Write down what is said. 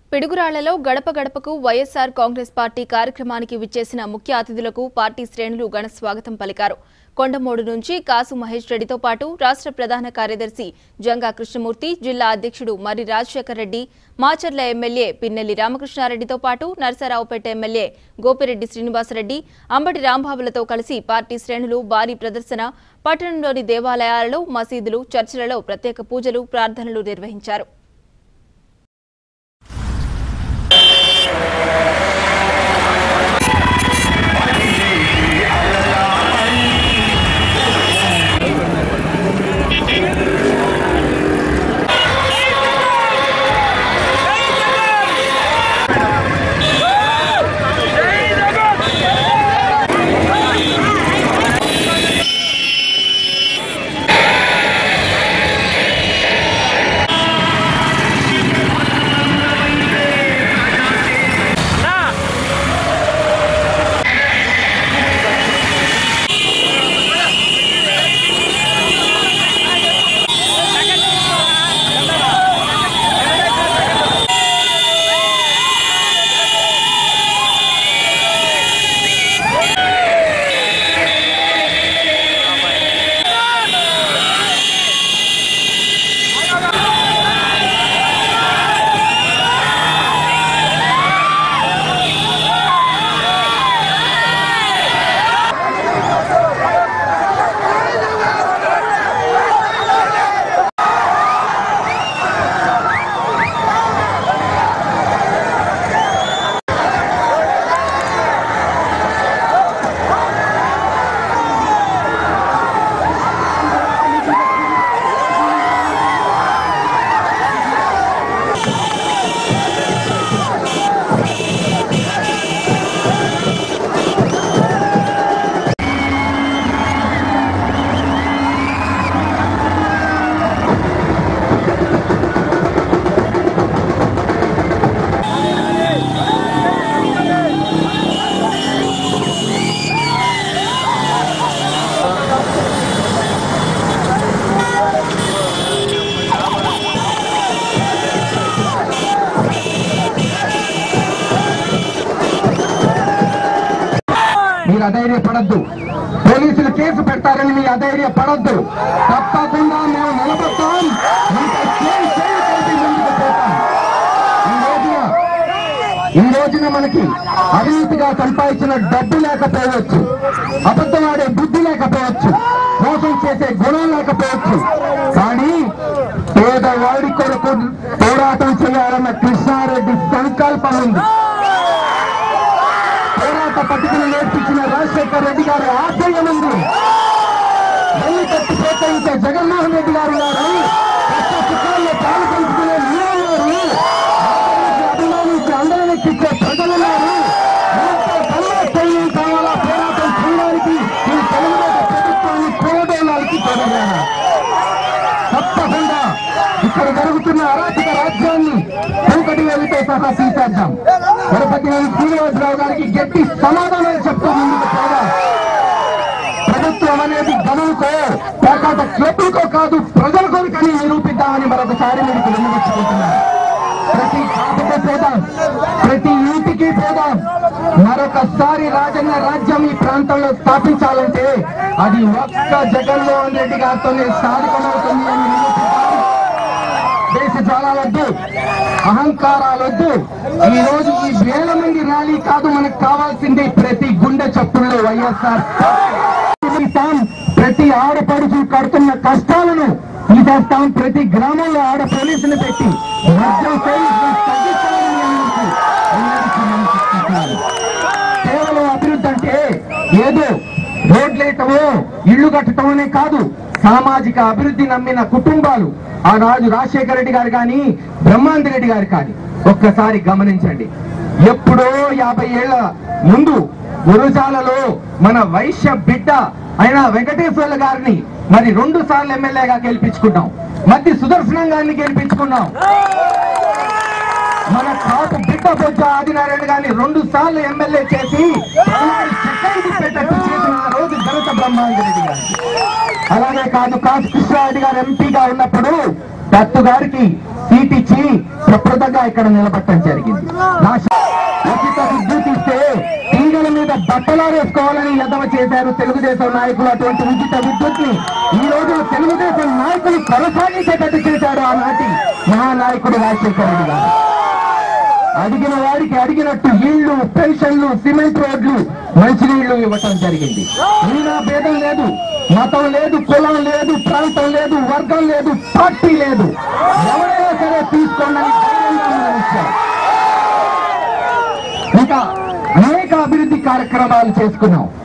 పిడుగురాళ్లలో గడప గడపకు వైఎస్సార్ కాంగ్రెస్ పార్టీ కార్యక్రమానికి విచ్చేసిన ముఖ్య అతిథులకు పార్టీ శ్రేణులు ఘన స్వాగతం పలికారు కొండమూడు నుంచి కాసు మహేష్ రెడ్డితో పాటు రాష్ట్ర ప్రధాన కార్యదర్శి జంగా కృష్ణమూర్తి జిల్లా అధ్యక్షుడు మరి రాజశేఖర్ రెడ్డి మాచర్ల ఎమ్మెల్యే పిన్నెల్లి రామకృష్ణారెడ్డితో పాటు నరసరావుపేట ఎమ్మెల్యే గోపిరెడ్డి శ్రీనివాసరెడ్డి అంబటి రాంబాబులతో కలిసి పార్టీ శ్రేణులు భారీ ప్రదర్శన పట్టణంలోని దేవాలయాలలో మసీదులు చర్చిలలో ప్రత్యేక పూజలు ప్రార్థనలు నిర్వహించారు మీరు అధైర్యపడద్దు పోలీసులు కేసు పెడతారని మీ అధైర్యపడద్దు తప్పకుండా మేము నిలబడతాం ఇంకా చేయి చేయి కలిపి ముందుకు పోతాం ఈ రోజున ఈ రోజున మనకి అవినీతిగా సంపాదించిన డబ్బు లేకపోవచ్చు అబద్ధమాడే బుద్ధి లేకపోవచ్చు మోసం చేసే గుణం లేకపోవచ్చు కానీ పేదవాడి కొరకు పోరాటం చేయాలన్న కృష్ణారెడ్డి సంకల్పం ఉంది పోరాట పట్టుకుని నేర్పించిన రాజశేఖర్ రెడ్డి గారి ఆశయం ఉంది వెళ్ళి కట్టి ప్రోత్సహించే జగన్మోహన్ రెడ్డి గారు ఉన్నారు కష్ట సుఖాల్లో పాలు పంచుకునే మీరు ఉన్నారు ఆదరించి అభిమానించి అందరినెక్కించే ప్రజలు ఉన్నారు మీతో బలంగా సైన్యం కావాలా పోరాటం చేయడానికి ఈ తెలుగుదేశం ప్రభుత్వాన్ని కూడడానికి తొలగాను తప్పకుండా ఇక్కడ జరుగుతున్న అరాచక రాజ్యాన్ని చౌకటి వేలితో సహా తీసేద్దాం తిరుపతి శ్రీనివాసరావు గారికి గట్టి సమాధానాలు చెప్తూ ముందుకు పోదాం ప్రభుత్వం అనేది గనులకో లేకపోతే క్లబ్లకో కాదు ప్రజల కొరకని నిరూపిద్దామని మరొకసారి మీకు విన్నవించుకుంటున్నాను ప్రతి కాపుకు పోదాం ప్రతి ఇంటికి పోదాం మరొకసారి రాజన్న రాజ్యం ఈ ప్రాంతంలో స్థాపించాలంటే అది ఒక్క జగన్మోహన్ రెడ్డి గారితోనే సాధికమవుతుంది అని నిరూపిద్దాం దేశ జ్వాలాలొద్దు అహంకారాలొద్దు ఈ రోజు ఈ వేల మంది ర్యాలీ కాదు మనకు కావాల్సింది ప్రతి గుండె చప్పుల్లో వైఎస్ఆర్ తీసేస్తాం ప్రతి ఆడపడుచు కడుతున్న కష్టాలను తీసేస్తాం ప్రతి గ్రామంలో ఆడ పోలీసులు పెట్టి మద్యం సేవించడం తగ్గిస్తామని మీ అందరికీ అందరికీ నేను చెప్తున్నాను. కేవలం అభివృద్ధి అంటే ఏదో రోడ్లేయటమో ఇళ్లు కట్టడమనే కాదు సామాజిక అభివృద్ధి నమ్మిన కుటుంబాలు ఆనాడు రాజశేఖర రెడ్డి గారు కానీ బ్రహ్మాంతి రెడ్డి గారు కానీ ఒక్కసారి గమనించండి ఎప్పుడో యాభై ఏళ్ల ముందు గురుజాలలో మన వైశ్య బిడ్డ అయిన వెంకటేశ్వర్ల గారిని మరి రెండు సార్లు ఎమ్మెల్యేగా గెలిపించుకున్నాం మధ్య సుదర్శనం గారిని గెలిపించుకున్నాం మన కాపు బిడ్డ బొజ్జ ఆదినారాయణ గారిని రెండు సార్లు ఎమ్మెల్యే చేసి పదహారు సెకండ్లు పెట్టట్టు చేసిన ఆ రోజు ఘనత బ్రహ్మాంజరెడ్డి గారు అలాగే కాదు కాసు కృష్ణారెడ్డి గారు ఎంపీగా ఉన్నప్పుడు దత్తు గారికి సీట్ ఇచ్చి ప్రప్రదగా ఇక్కడ నిలబట్టడం జరిగింది రాష్ట్ర ఉచిత విద్యుత్ ఇస్తే తీగల మీద బట్టలారేసుకోవాలని ఎదవ చేశారు తెలుగుదేశం నాయకులు అటువంటి ఉచిత విద్యుత్ ని ఈ రోజు తెలుగుదేశం నాయకులు కొనసాగించేటట్టు చేశారు ఆనాటి మహానాయకుడు రాజశేఖర రెడ్డి గారు అడిగిన వారికి అడిగినట్టు ఇళ్లు పెన్షన్లు సిమెంట్ రోడ్లు మంచినీళ్లు ఇవ్వటం జరిగింది ఈయన భేదం లేదు మతం లేదు కులం లేదు ప్రాంతం లేదు వర్గం లేదు పార్టీ లేదు ఎవరైనా సరే తీసుకోండి అని ధైర్యంగా మనం ఇచ్చాం. ఇంకా అనేక అభివృద్ధి కార్యక్రమాలు చేసుకున్నాం